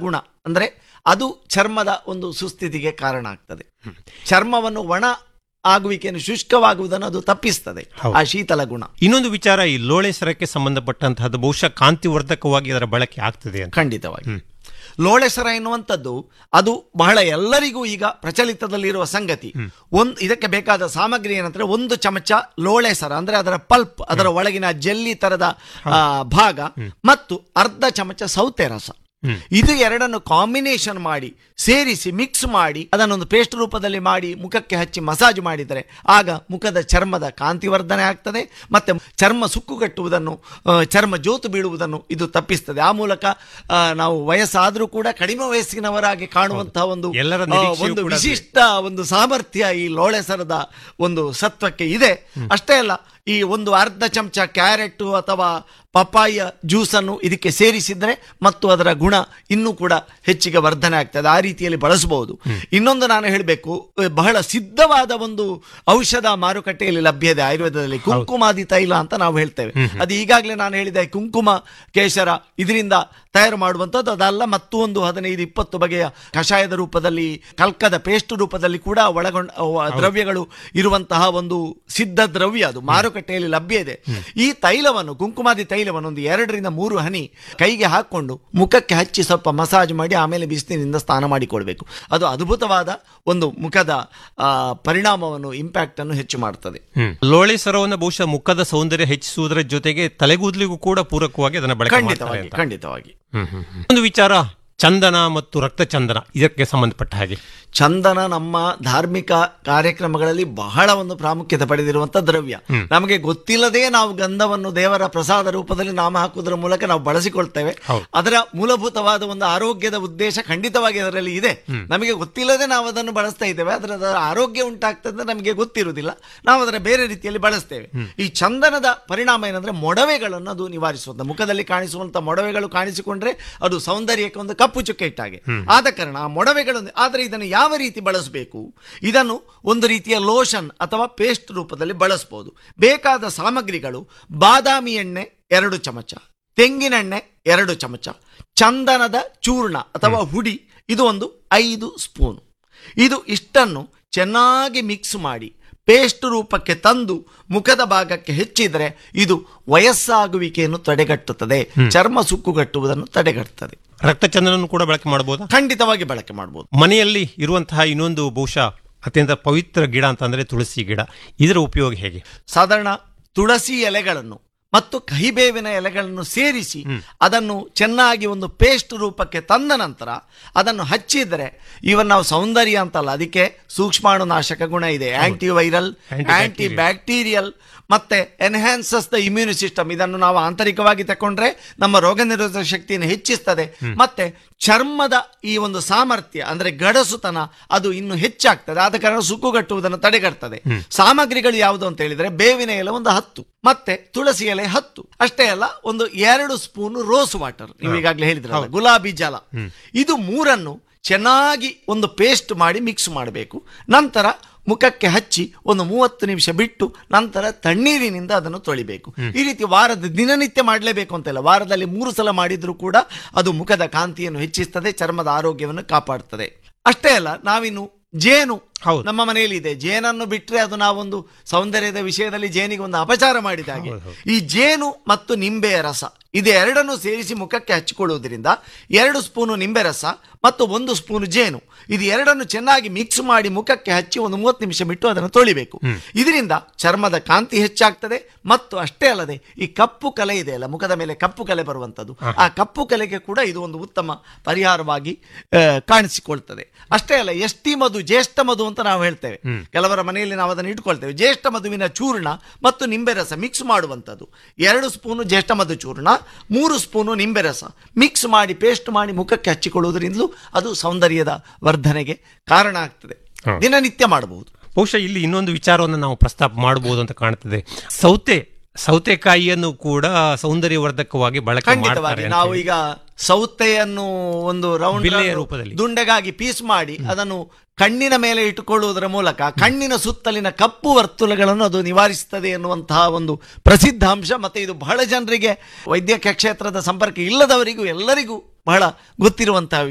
ಗುಣ ಅಂದ್ರೆ ಅದು ಚರ್ಮದ ಒಂದು ಸುಸ್ಥಿತಿಗೆ ಕಾರಣ ಆಗ್ತದೆ ಚರ್ಮವನ್ನು ಒಣ ಆಗುವಿಕೆಯನ್ನು ಶುಷ್ಕವಾಗುವುದನ್ನು ಅದು ತಪ್ಪಿಸ್ತದೆ ಹೌದು. ಆ ಶೀತಲ ಗುಣ ಇನ್ನೊಂದು ವಿಚಾರ ಈ ಲೋಳೆಸರಕ್ಕೆ ಸಂಬಂಧಪಟ್ಟಂತಹದ್ದು ಬಹುಶಃ ಕಾಂತಿವರ್ಧಕವಾಗಿ ಅದರ ಬಳಕೆ ಆಗ್ತದೆ ಅಂತ ಖಂಡಿತವಾಗಿ ಲೋಳೆಸರ ಎನ್ನುವಂಥದ್ದು ಅದು ಬಹಳ ಎಲ್ಲರಿಗೂ ಈಗ ಪ್ರಚಲಿತದಲ್ಲಿರುವ ಸಂಗತಿ ಒಂದು ಇದಕ್ಕೆ ಬೇಕಾದ ಸಾಮಗ್ರಿ ಏನಂದ್ರೆ ಒಂದು ಚಮಚ ಲೋಳೆಸರ ಅಂದ್ರೆ ಅದರ ಪಲ್ಪ್ ಅದರ ಒಳಗಿನ ಜೆಲ್ಲಿ ತರದ ಆ, ಭಾಗ ಮತ್ತು ಅರ್ಧ ಚಮಚ ಸೌತೆ ರಸ ಇದು ಎರಡನ್ನು ಕಾಂಬಿನೇಷನ್ ಮಾಡಿ ಸೇರಿಸಿ ಮಿಕ್ಸ್ ಮಾಡಿ ಅದನ್ನೊಂದು ಪೇಸ್ಟ್ ರೂಪದಲ್ಲಿ ಮಾಡಿ ಮುಖಕ್ಕೆ ಹಚ್ಚಿ ಮಸಾಜ್ ಮಾಡಿದರೆ ಆಗ ಮುಖದ ಚರ್ಮದ ಕಾಂತಿವರ್ಧನೆ ಆಗ್ತದೆ ಮತ್ತೆ ಚರ್ಮ ಸುಕ್ಕುಗಟ್ಟುವುದನ್ನು ಆ, ಚರ್ಮ ಜೋತು ಬೀಳುವುದನ್ನು ಇದು ತಪ್ಪಿಸ್ತದೆ ಆ ಮೂಲಕ ಆ, ನಾವು ವಯಸ್ಸಾದರೂ ಕೂಡ ಕಡಿಮೆ ವಯಸ್ಸಿನವರಾಗಿ ಕಾಣುವಂತಹ ಒಂದು ಎಲ್ಲರ ಆ, ನಿರೀಕ್ಷೆಯೂ ಒಂದು ಕೂಡ ಅದೇ. ವಿಶಿಷ್ಟ ಒಂದು ಸಾಮರ್ಥ್ಯ ಈ ಲೋಳೆಸರದ ಒಂದು ಸತ್ವಕ್ಕೆ ಇದೆ ಅಷ್ಟೇ ಅಲ್ಲ ಈ ಒಂದು ಅರ್ಧ ಚಮಚ ಕ್ಯಾರೆಟ್ ಅಥವಾ ಪಪ್ಪಾಯ ಜ್ಯೂಸನ್ನು ಇದಕ್ಕೆ ಸೇರಿಸಿದ್ರೆ ಮತ್ತು ಅದರ ಗುಣ ಇನ್ನೂ ಕೂಡ ಹೆಚ್ಚಿಗೆ ವರ್ಧನೆ ಆಗ್ತದೆ ಆ ರೀತಿಯಲ್ಲಿ ಬಳಸಬಹುದು ಇನ್ನೊಂದು ನಾನು ಹೇಳಬೇಕು ಬಹಳ ಸಿದ್ಧವಾದ ಒಂದು ಔಷಧ ಮಾರುಕಟ್ಟೆಯಲ್ಲಿ ಲಭ್ಯ ಇದೆ ಆಯುರ್ವೇದದಲ್ಲಿ ಕುಂಕುಮಾದಿ ತೈಲ ಅಂತ ನಾವು ಹೇಳ್ತೇವೆ ಅದು ಈಗಾಗಲೇ ನಾನು ಹೇಳಿದೆ ಕುಂಕುಮ ಕೇಶರ ಇದರಿಂದ ತಯಾರು ಮಾಡುವಂಥದ್ದು ಅದಲ್ಲ ಮತ್ತು ಒಂದು ಹದಿನೈದು ಇಪ್ಪತ್ತು ಬಗೆಯ ಕಷಾಯದ ರೂಪದಲ್ಲಿ ಕಲ್ಕದ ಪೇಸ್ಟ್ ರೂಪದಲ್ಲಿ ಕೂಡ ಒಳಗೊಂಡ ಅವ ದ್ರವ್ಯಗಳು ಇರುವಂತಹ ಒಂದು ಸಿದ್ಧ ದ್ರವ್ಯ ಅದು ಮಾರುಕಟ್ಟೆಯಲ್ಲಿ ಲಭ್ಯ ಇದೆ ಈ ತೈಲವನ್ನು ಕುಂಕುಮಾದಿ ತೈಲವನ್ನು ಒಂದು ಎರಡರಿಂದ ಮೂರು ಹನಿ ಕೈಗೆ ಹಾಕೊಂಡು ಮುಖಕ್ಕೆ ಹಚ್ಚಿ ಸ್ವಲ್ಪ ಮಸಾಜ್ ಮಾಡಿ ಆಮೇಲೆ ಬಿಸಿಲಿನಿಂದ ಸ್ನಾನ ಮಾಡಿಕೊಳ್ಬೇಕು ಅದು ಅದ್ಭುತವಾದ ಒಂದು ಮುಖದ ಆ, ಪರಿಣಾಮವನ್ನು ಇಂಪ್ಯಾಕ್ಟ್ ಅನ್ನು ಹೆಚ್ಚು ಮಾಡ್ತದೆ ಲೋಳೆ ಸರವನ್ನು ಬಹುಶಃ ಮುಖದ ಸೌಂದರ್ಯ ಹೆಚ್ಚಿಸುವುದರ ಜೊತೆಗೆ ತಲೆಗೂದಲಿಗೂ ಕೂಡ ಪೂರಕವಾಗಿ ಅದನ್ನ ಬಳಕೆ ಮಾಡ್ತಾರೆ ಖಂಡಿತವಾಗಿ ಅಂತ. ಖಂಡಿತವಾಗಿ ಹ್ಮ್, ಹ್ಮ್, ಹ್ಮ್. ಒಂದು ವಿಚಾರ ಚಂದನ ಮತ್ತು ರಕ್ತಚಂದನ ಇದಕ್ಕೆ ಸಂಬಂಧಪಟ್ಟ ಹಾಗೆ ಚಂದನ ನಮ್ಮ ಧಾರ್ಮಿಕ ಕಾರ್ಯಕ್ರಮಗಳಲ್ಲಿ ಬಹಳ ಒಂದು ಪ್ರಾಮುಖ್ಯತೆ ಪಡೆದಿರುವಂತ ದ್ರವ್ಯ ನಮಗೆ ಗೊತ್ತಿಲ್ಲದೆ ನಾವು ಗಂಧವನ್ನು ದೇವರ ಪ್ರಸಾದ ರೂಪದಲ್ಲಿ ನಾಮ ಹಾಕುವುದರ ಮೂಲಕ ನಾವು ಬಳಸಿಕೊಳ್ತೇವೆ ಹೌದು. ಅದರ ಮೂಲಭೂತವಾದ ಒಂದು ಆರೋಗ್ಯದ ಉದ್ದೇಶ ಖಂಡಿತವಾಗಿ ಅದರಲ್ಲಿ ಇದೆ ನಮಗೆ ಗೊತ್ತಿಲ್ಲದೆ ನಾವು ಅದನ್ನು ಬಳಸ್ತಾ ಇದ್ದೇವೆ ಅದರ ಅದರ ಆರೋಗ್ಯ ಉಂಟಾಗ್ತದೆ ನಮಗೆ ಗೊತ್ತಿರುವುದಿಲ್ಲ ನಾವು ಅದರ ಬೇರೆ ರೀತಿಯಲ್ಲಿ ಬಳಸ್ತೇವೆ ಈ ಚಂದನದ ಪರಿಣಾಮ ಏನಂದ್ರೆ ಮೊಡವೆಗಳನ್ನು ಅದು ನಿವಾರಿಸುವಂತ ಮುಖದಲ್ಲಿ ಕಾಣಿಸುವಂತ ಮೊಡವೆಗಳು ಕಾಣಿಸಿಕೊಂಡ್ರೆ ಅದು ಸೌಂದರ್ಯಕ್ಕೆ ಒಂದು ಕಪ್ಪು ಚುಕ್ಕೆ ಇಟ್ಟಾಗೆ ಆದ ಕಾರಣ ಆ ಮೊಡವೆಗಳನ್ನು ಆದರೆ ಇದನ್ನು ಯಾವ ರೀತಿ ಬಳಸಬೇಕು ಇದನ್ನು ಒಂದು ರೀತಿಯ ಲೋಷನ್ ಅಥವಾ ಪೇಸ್ಟ್ ರೂಪದಲ್ಲಿ ಬಳಸಬಹುದು ಬೇಕಾದ ಸಾಮಗ್ರಿಗಳು ಬಾದಾಮಿ ಎಣ್ಣೆ ಎರಡು ಚಮಚ ತೆಂಗಿನೆಣ್ಣೆ ಎರಡು ಚಮಚ ಚಂದನದ ಚೂರ್ಣ ಅಥವಾ ಹುಡಿ ಇದು ಒಂದು ಐದು ಸ್ಪೂನ್ ಇದು ಇಷ್ಟನ್ನು ಚೆನ್ನಾಗಿ ಮಿಕ್ಸ್ ಮಾಡಿ ಪೇಸ್ಟ್ ರೂಪಕ್ಕೆ ತಂದು ಮುಖದ ಭಾಗಕ್ಕೆ ಹೆಚ್ಚಿದರೆ ಇದು ವಯಸ್ಸಾಗುವಿಕೆಯನ್ನು ತಡೆಗಟ್ಟುತ್ತದೆ ಚರ್ಮ ಸುಕ್ಕುಗಟ್ಟುವುದನ್ನು ತಡೆಗಟ್ಟುತ್ತದೆ ರಕ್ತಚಂದನನ್ನು ಕೂಡ ಬಳಕೆ ಮಾಡಬಹುದಾ ಖಂಡಿತವಾಗಿ ಬಳಕೆ ಮಾಡಬಹುದು ಮನೆಯಲ್ಲಿ ಇರುವಂತಹ ಇನ್ನೊಂದು ಬಹುಶಃ ಅತ್ಯಂತ ಪವಿತ್ರ ಗಿಡ ಅಂತಂದ್ರೆ ತುಳಸಿ ಗಿಡ ಇದರ ಉಪಯೋಗ ಹೇಗೆ ಸಾಧಾರಣ ತುಳಸಿ ಎಲೆಗಳನ್ನು ಮತ್ತು ಕಹಿಬೇವಿನ ಎಲೆಗಳನ್ನು ಸೇರಿಸಿ ಅದನ್ನು ಚೆನ್ನಾಗಿ ಒಂದು ಪೇಸ್ಟ್ ರೂಪಕ್ಕೆ ತಂದ ನಂತರ ಅದನ್ನು ಹಚ್ಚಿದರೆ ಇವನ್ ನಾವು ಸೌಂದರ್ಯ ಅಂತಲ್ಲ ಅದಕ್ಕೆ ಸೂಕ್ಷ್ಮಾಣು ನಾಶಕ ಗುಣ ಇದೆ ಆಂಟಿ ವೈರಲ್ ಆಂಟಿ ಬ್ಯಾಕ್ಟೀರಿಯಲ್ ಮತ್ತೆ ಎನ್ಹ್ಯಾನ್ಸಸ್ ದ ಇಮ್ಯೂನ್ ಸಿಸ್ಟಮ್ ಇದನ್ನು ನಾವು ಆಂತರಿಕವಾಗಿ ತಕೊಂಡ್ರೆ ನಮ್ಮ ರೋಗ ನಿರೋಧಕ ಶಕ್ತಿಯನ್ನು ಹೆಚ್ಚಿಸ್ತದೆ ಮತ್ತೆ ಚರ್ಮದ ಈ ಒಂದು ಸಾಮರ್ಥ್ಯ ಅಂದ್ರೆ ಗಡಸುತನ ಅದು ಇನ್ನು ಹೆಚ್ಚಾಗ್ತದೆ ಆದ ಕಾರಣ ಸುಕ್ಕುಗಟ್ಟುವುದನ್ನು ತಡೆಗಟ್ತದೆ ಸಾಮಗ್ರಿಗಳು ಯಾವುದು ಅಂತ ಹೇಳಿದ್ರೆ ಬೇವಿನ ಎಲೆ ಒಂದು ಹತ್ತು ಮತ್ತೆ ತುಳಸಿ ಎಲೆ ಹತ್ತು ಅಷ್ಟೇ ಅಲ್ಲ ಒಂದು ಎರಡು ಸ್ಪೂನ್ ರೋಸ್ ವಾಟರ್ ನೀವು ಈಗಾಗಲೇ ಹೇಳಿದ್ರಲ್ಲ ಗುಲಾಬಿ ಜಲ ಇದು ಮೂರನ್ನು ಚೆನ್ನಾಗಿ ಒಂದು ಪೇಸ್ಟ್ ಮಾಡಿ ಮಿಕ್ಸ್ ಮಾಡಬೇಕು ನಂತರ ಮುಖಕ್ಕೆ ಹಚ್ಚಿ ಒಂದು ಮೂವತ್ತು ನಿಮಿಷ ಬಿಟ್ಟು ನಂತರ ತಣ್ಣೀರಿನಿಂದ ಅದನ್ನು ತೊಳಿಬೇಕು ಈ ರೀತಿ ವಾರದ ದಿನನಿತ್ಯ ಮಾಡಲೇಬೇಕು ಅಂತಿಲ್ಲ ವಾರದಲ್ಲಿ ಮೂರು ಸಲ ಮಾಡಿದ್ರೂ ಕೂಡ ಅದು ಮುಖದ ಕಾಂತಿಯನ್ನು ಹೆಚ್ಚಿಸ್ತದೆ ಚರ್ಮದ ಆರೋಗ್ಯವನ್ನು ಕಾಪಾಡ್ತದೆ ಅಷ್ಟೇ ಅಲ್ಲ ನಾವಿನ್ನು ಜೇನು ಹೌದು. ನಮ್ಮ ಮನೆಯಲ್ಲಿ ಇದೆ ಜೇನನ್ನು ಬಿಟ್ಟರೆ ಅದು ನಾವೊಂದು ಸೌಂದರ್ಯದ ವಿಷಯದಲ್ಲಿ ಜೇನಿಗೆ ಒಂದು ಅಪಚಾರ ಮಾಡಿದ ಹಾಗೆ ಈ ಜೇನು ಮತ್ತು ನಿಂಬೆಯ ರಸ ಇದು ಎರಡನ್ನು ಸೇರಿಸಿ ಮುಖಕ್ಕೆ ಹಚ್ಚಿಕೊಳ್ಳುವುದರಿಂದ ಎರಡು ಸ್ಪೂನು ನಿಂಬೆ ರಸ ಮತ್ತು ಒಂದು ಸ್ಪೂನು ಜೇನು ಇದು ಎರಡನ್ನು ಚೆನ್ನಾಗಿ ಮಿಕ್ಸ್ ಮಾಡಿ ಮುಖಕ್ಕೆ ಹಚ್ಚಿ ಒಂದು ಮೂವತ್ತು ನಿಮಿಷ ಬಿಟ್ಟು ಅದನ್ನು ತೊಳಿಬೇಕು ಇದರಿಂದ ಚರ್ಮದ ಕಾಂತಿ ಹೆಚ್ಚಾಗ್ತದೆ ಮತ್ತು ಅಷ್ಟೇ ಅಲ್ಲದೆ ಈ ಕಪ್ಪು ಕಲೆ ಇದೆ ಅಲ್ಲ ಮುಖದ ಮೇಲೆ ಕಪ್ಪು ಕಲೆ ಬರುವಂತದ್ದು ಆ ಕಪ್ಪು ಕಲೆಗೆ ಕೂಡ ಇದು ಒಂದು ಉತ್ತಮ ಪರಿಹಾರವಾಗಿ ಆ, ಕಾಣಿಸಿಕೊಳ್ತದೆ ಅಷ್ಟೇ ಅಲ್ಲ ಎಷ್ಟಿ ಮಧು ಜ್ಯೇಷ್ಠ ಮಧು ಅಂತ ನಾವು ಹೇಳ್ತೇವೆ ಕೆಲವರ ಮನೆಯಲ್ಲಿ ನಾವು ಅದನ್ನು ಇಟ್ಕೊಳ್ತೇವೆ ಜ್ಯೇಷ್ಠ ಮಧುವಿನ ಚೂರ್ಣ ಮತ್ತು ನಿಂಬೆ ರಸ ಮಿಕ್ಸ್ ಮಾಡುವಂಥದ್ದು ಎರಡು ಸ್ಪೂನು ಜ್ಯೇಷ್ಠ ಮಧು ಚೂರ್ಣ ಮೂರು ಸ್ಪೂನು ನಿಂಬೆ ರಸ ಮಿಕ್ಸ್ ಮಾಡಿ ಪೇಸ್ಟ್ ಮಾಡಿ ಮುಖಕ್ಕೆ ಹಚ್ಚಿಕೊಳ್ಳುವುದರಿಂದಲೂ ಅದು ಸೌಂದರ್ಯದ ವರ್ಧನೆಗೆ ಕಾರಣ ಆಗ್ತದೆ ಹ. ದಿನನಿತ್ಯ ಮಾಡಬಹುದು ಬಹುಶಃ ಇಲ್ಲಿ ಇನ್ನೊಂದು ವಿಚಾರವನ್ನು ನಾವು ಪ್ರಸ್ತಾಪ ಮಾಡಬಹುದು ಅಂತ ಕಾಣ್ತದೆ ಸೌತೆ ಸೌತೆಕಾಯಿಯನ್ನು ಕೂಡ ಸೌಂದರ್ಯವರ್ಧಕವಾಗಿ ಬಳಕೆ ಖಂಡಿತವಾಗಿ ಮಾಡ್ತಾರೆ ಅಂತ ನಾವು ಹೇಳಿ. ಈಗ ಸೌತೆಯನ್ನು ಒಂದು ರೌಂಡ್ ಬಿಲ್ಲೆಯ ರೂಪದಲ್ಲಿ. ದುಂಡೆಗಾಗಿ ಪೀಸ್ ಮಾಡಿ ಅದನ್ನು ಕಣ್ಣಿನ ಮೇಲೆ ಇಟ್ಟುಕೊಳ್ಳುವುದರ ಮೂಲಕ ಕಣ್ಣಿನ ಸುತ್ತಲಿನ ಕಪ್ಪು ವರ್ತುಲಗಳನ್ನು ಅದು ನಿವಾರಿಸುತ್ತದೆ ಎನ್ನುವಂತಹ ಒಂದು ಪ್ರಸಿದ್ಧ ಅಂಶ ಮತ್ತೆ ಇದು ಬಹಳ ಜನರಿಗೆ ವೈದ್ಯಕೀಯ ಕ್ಷೇತ್ರದ ಸಂಪರ್ಕ ಇಲ್ಲದವರಿಗೂ ಎಲ್ಲರಿಗೂ ಬಹಳ ಗೊತ್ತಿರುವಂತಹ